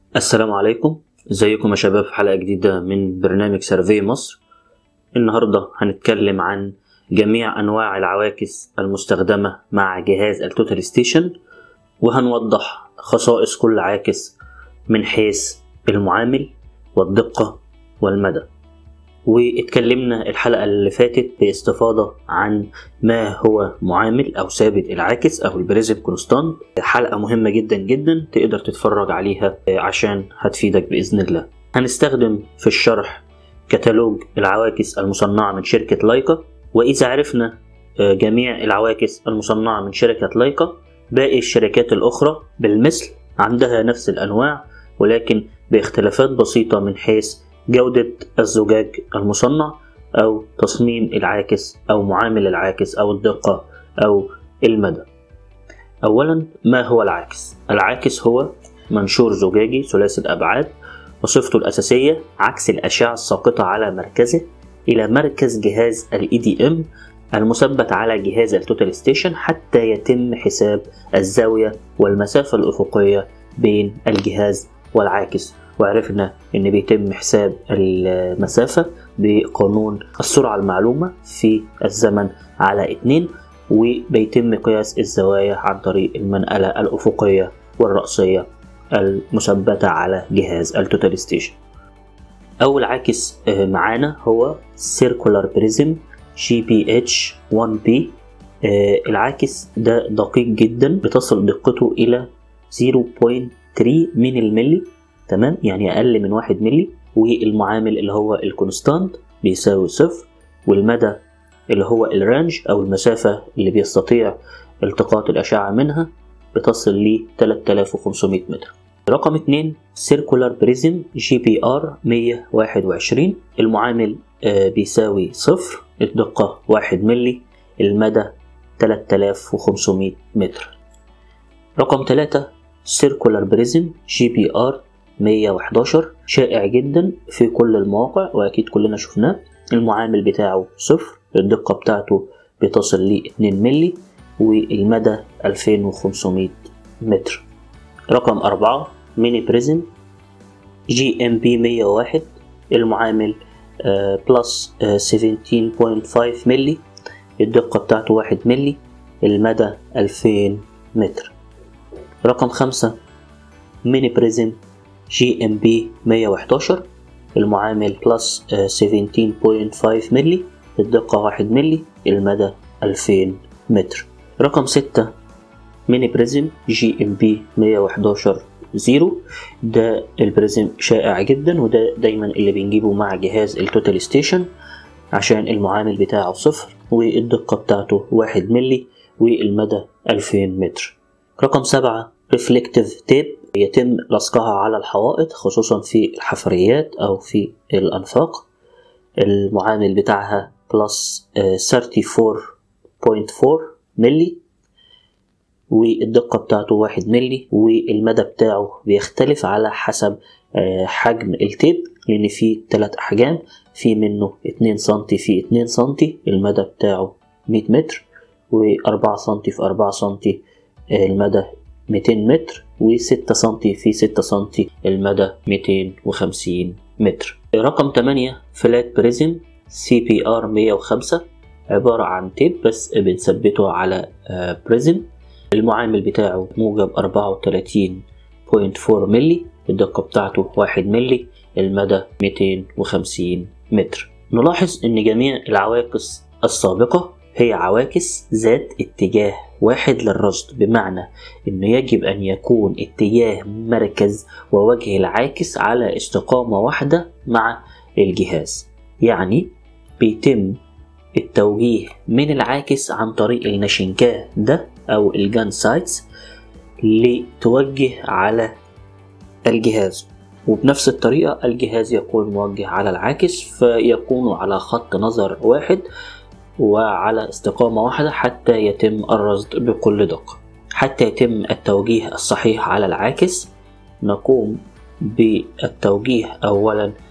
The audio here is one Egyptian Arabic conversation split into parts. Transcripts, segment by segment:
السلام عليكم ازيكم يا شباب في حلقة جديدة من برنامج سيرفي مصر النهاردة هنتكلم عن جميع أنواع العواكس المستخدمة مع جهاز التوتال ستيشن وهنوضح خصائص كل عاكس من حيث المعامل والدقة والمدى واتكلمنا الحلقة اللي فاتت باستفاضة عن ما هو معامل أو ثابت العاكس أو البريزم كونستانت حلقة مهمة جدا جدا تقدر تتفرج عليها عشان هتفيدك بإذن الله هنستخدم في الشرح كتالوج العواكس المصنعة من شركة لايكا وإذا عرفنا جميع العواكس المصنعة من شركة لايكا باقي الشركات الأخرى بالمثل عندها نفس الأنواع ولكن باختلافات بسيطة من حيث جودة الزجاج المصنع أو تصميم العاكس أو معامل العاكس أو الدقة أو المدى أولا ما هو العاكس؟ العاكس هو منشور زجاجي ثلاثي الأبعاد وصفته الأساسية عكس الأشعة الساقطة على مركزه إلى مركز جهاز ال EDM المثبت على جهاز التوتال ستيشن حتى يتم حساب الزاوية والمسافة الأفقية بين الجهاز والعاكس وعرفنا ان بيتم حساب المسافة بقانون السرعة المعلومة في الزمن على اتنين وبيتم قياس الزوايا عن طريق المنقلة الأفقية والرأسية المثبتة على جهاز التوتال ستيشن أول عاكس معانا هو Circular Prism GPH 1B العاكس ده دقيق جدا بتصل دقته إلى 0.3 من الملي تمام يعني اقل من واحد ملي والمعامل اللي هو الكونستانت بيساوي صفر والمدى اللي هو الرانج او المسافة اللي بيستطيع التقاط الاشعة منها بتصل ل 3500 متر رقم 2 سيركولار بريزم جي بي ار 121 المعامل بيساوي صفر الدقة 1 ملي المدى 3500 متر رقم 3 سيركولار بريزم جي بي ار 111 شائع جدا في كل المواقع واكيد كلنا شفناه المعامل بتاعه صفر الدقة بتاعته بتصل ل 2 ملي والمدى 2500 متر رقم أربعة ميني بريزم جي ام بي 101 المعامل بلس 17.5 ملي الدقة بتاعته 1 ملي المدى 2000 متر رقم خمسة ميني بريزم جي ام بي 111 المعامل بلس 17.5 ملي الدقة 1 ملي المدى 2000 متر رقم 6 ميني بريزم جي ام بي 111 زيرو ده البريزم شائع جدا وده دايما اللي بنجيبه مع جهاز التوتال ستيشن عشان المعامل بتاعه صفر والدقة بتاعته 1 ملي والمدى 2000 متر رقم 7 ريفلكتيف تيب يتم لصقها على الحوائط خصوصا في الحفريات أو في الأنفاق المعامل بتاعها بلس 34.4 ملي والدقة بتاعته واحد ملي والمدى بتاعه بيختلف على حسب حجم التيب لأن فيه تلات أحجام في منه اتنين سنتي في اتنين سنتي المدى بتاعه مية متر وأربعة سنتي في أربعة سنتي المدى 200 متر و6 سنتي في 6 سنتي المدى 250 متر رقم 8 فلات بريزم سي بي ار 105 عبارة عن تيب بس بنثبته على بريزم المعامل بتاعه موجب 34.4 ملي الدقة بتاعته 1 ملي المدى 250 متر نلاحظ ان جميع العواكس السابقة هي عواكس ذات اتجاه واحد للرصد بمعنى انه يجب ان يكون اتجاه مركز ووجه العاكس على استقامة واحدة مع الجهاز يعني بيتم التوجيه من العاكس عن طريق النشنكاه ده او الجان سايتس لتوجه على الجهاز وبنفس الطريقة الجهاز يكون موجه على العاكس فيكون على خط نظر واحد وعلى استقامة واحدة حتى يتم الرصد بكل دقة حتى يتم التوجيه الصحيح على العاكس نقوم بالتوجيه أولا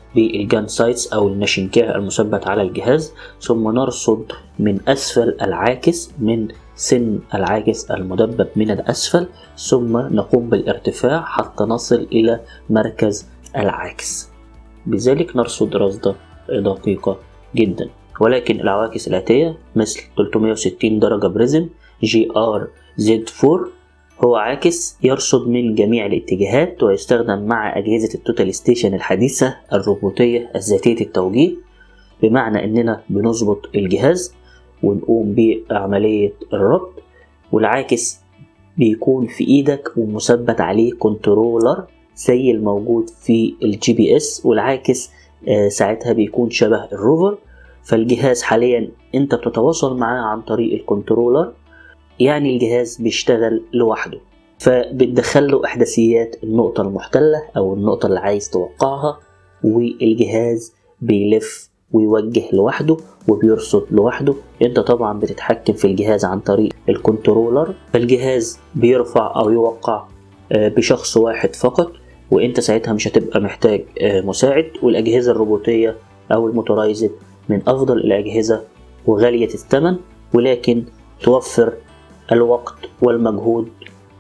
بالجان سايتس أو النشنكاه المثبت على الجهاز ثم نرصد من أسفل العاكس من سن العاكس المدبب من الأسفل ثم نقوم بالارتفاع حتى نصل إلى مركز العاكس بذلك نرصد رصدة دقيقة جدا ولكن العواكس الآتية مثل 360 درجة بريزم جي ار زد 4 هو عاكس يرصد من جميع الاتجاهات ويستخدم مع أجهزة التوتال ستيشن الحديثة الروبوتية الذاتية التوجيه بمعنى إننا بنظبط الجهاز ونقوم بعملية الربط والعاكس بيكون في إيدك ومثبت عليه كنترولر زي الموجود في الجي بي اس والعاكس آه، ساعتها بيكون شبه الروفر فالجهاز حاليا انت بتتواصل معاه عن طريق الكنترولر يعني الجهاز بيشتغل لوحده فبتدخل له احداثيات النقطة المحتلة او النقطة اللي عايز توقعها والجهاز بيلف ويوجه لوحده وبيرصد لوحده انت طبعا بتتحكم في الجهاز عن طريق الكنترولر فالجهاز بيرفع او يوقع آه، بشخص واحد فقط وانت ساعتها مش هتبقى محتاج آه، مساعد والاجهزة الروبوتية او الموتورايزد من افضل الاجهزة وغالية الثمن ولكن توفر الوقت والمجهود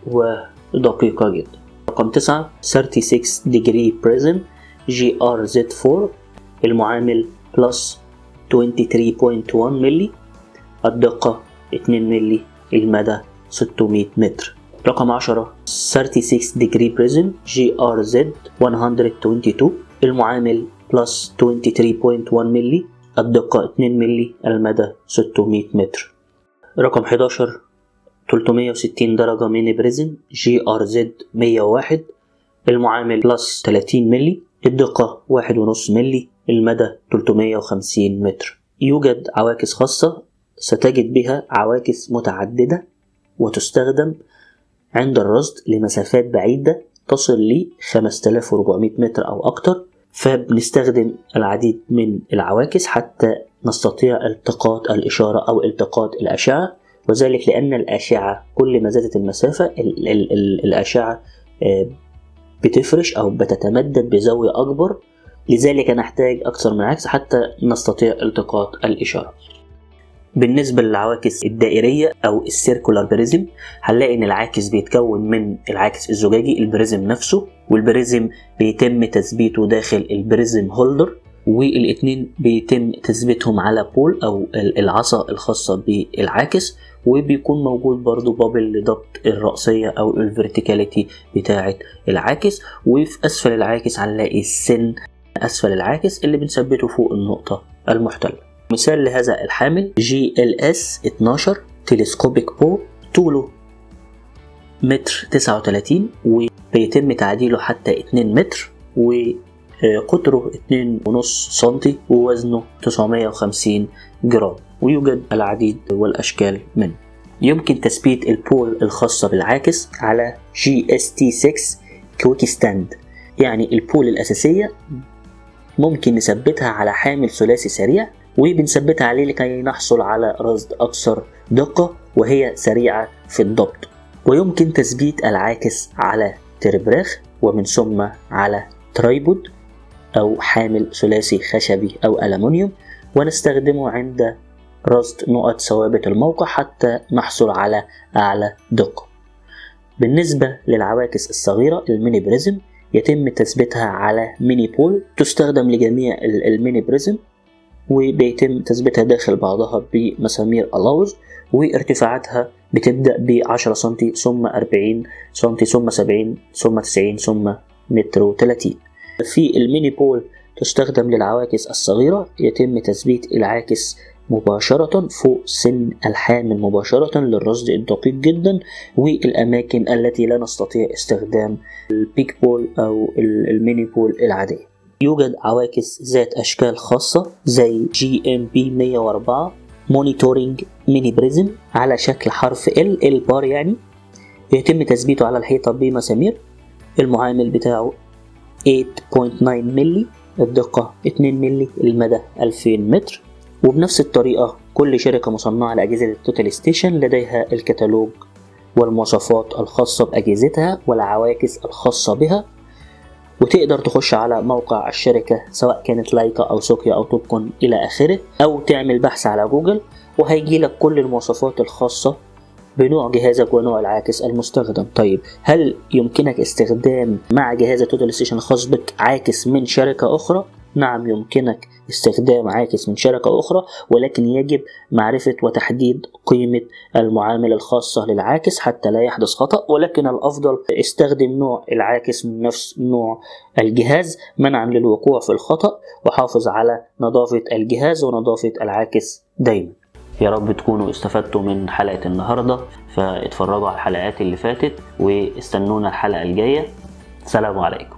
ودقيقة جدا رقم 9 36 degree prism GRZ4 المعامل بلس 23.1 ملي الدقة 2 ملي المدى 600 متر رقم 10 36 degree prism GRZ 122 المعامل بلس 23.1 ملي الدقة 2 ملي المدى 600 متر رقم 11 360 درجة ميني بريزم جي ار زد 101 المعامل بلس 30 ملي الدقة 1.5 ملي المدى 350 متر يوجد عواكس خاصة ستجد بها عواكس متعددة وتستخدم عند الرصد لمسافات بعيدة تصل ل 5400 متر أو أكثر فبنستخدم العديد من العواكس حتى نستطيع التقاط الإشارة أو التقاط الأشعة وذلك لأن الأشعة كل ما زادت المسافة ال ال ال الأشعة آه، بتفرش أو بتتمدد بزاوية أكبر لذلك نحتاج أكثر من عكس حتى نستطيع التقاط الإشارة بالنسبة للعواكس الدائرية أو السيركولار بريزم هنلاقي إن العاكس بيتكون من العاكس الزجاجي البريزم نفسه والبريزم بيتم تثبيته داخل البريزم هولدر والاتنين بيتم تثبيتهم على بول أو العصا الخاصة بالعاكس وبيكون موجود برضو بابل لضبط الرأسية أو الفيرتيكاليتي بتاعة العاكس وفي أسفل العاكس هنلاقي السن أسفل العاكس اللي بنثبته فوق النقطة المحتلة مثال لهذا الحامل جي ال اس 12 تلسكوبيك بو طوله متر 39 وبيتم تعديله حتى 2 متر وقطره 2.5 سنتي ووزنه 950 جرام ويوجد العديد والأشكال منه يمكن تثبيت البول الخاصة بالعاكس على جي اس تي 6 كويك ستاند يعني البول الأساسية ممكن نثبتها على حامل ثلاثي سريع وبنثبتها عليه لكي نحصل على رصد أكثر دقة وهي سريعة في الضبط ويمكن تثبيت العاكس على تربراخ ومن ثم على ترايبود أو حامل ثلاثي خشبي أو ألمنيوم ونستخدمه عند رصد نقط ثوابت الموقع حتى نحصل على أعلى دقة بالنسبة للعواكس الصغيرة الميني بريزم يتم تثبيتها على ميني بول تستخدم لجميع الميني بريزم وبيتم تثبيتها داخل بعضها بمسامير ألاوز وارتفاعاتها بتبدأ ب 10 سم ثم 40 سم ثم 70 ثم 90 ثم متر و30 في الميني بول تستخدم للعواكس الصغيرة يتم تثبيت العاكس مباشرة فوق سن الحامل مباشرة للرصد الدقيق جدا والأماكن التي لا نستطيع استخدام البيك بول أو الميني بول العادية يوجد عواكس ذات أشكال خاصة زي جي ام بي 104 مونيتورنج ميني بريزم على شكل حرف ال ال بار يعني يتم تثبيته على الحيطة بمسامير المعامل بتاعه 8.9 ملي الدقة 2 ملي المدى 2000 متر وبنفس الطريقة كل شركة مصنعة لأجهزة التوتال ستيشن لديها الكتالوج والمواصفات الخاصة بأجهزتها والعواكس الخاصة بها وتقدر تخش على موقع الشركة سواء كانت لايكا أو سوكيا أو توبكون إلى آخره أو تعمل بحث على جوجل وهيجي لك كل المواصفات الخاصة بنوع جهازك ونوع العاكس المستخدم طيب هل يمكنك استخدام مع جهاز التوتال ستيشن الخاص بك عاكس من شركة أخرى نعم يمكنك استخدام عاكس من شركة أخرى ولكن يجب معرفة وتحديد قيمة المعاملة الخاصة للعاكس حتى لا يحدث خطأ ولكن الأفضل استخدم نوع العاكس من نفس نوع الجهاز منعا للوقوع في الخطأ وحافظ على نظافة الجهاز ونظافة العاكس دايما يا رب تكونوا استفدتوا من حلقة النهاردة فاتفرجوا على الحلقات اللي فاتت واستنونا الحلقة الجاية سلام عليكم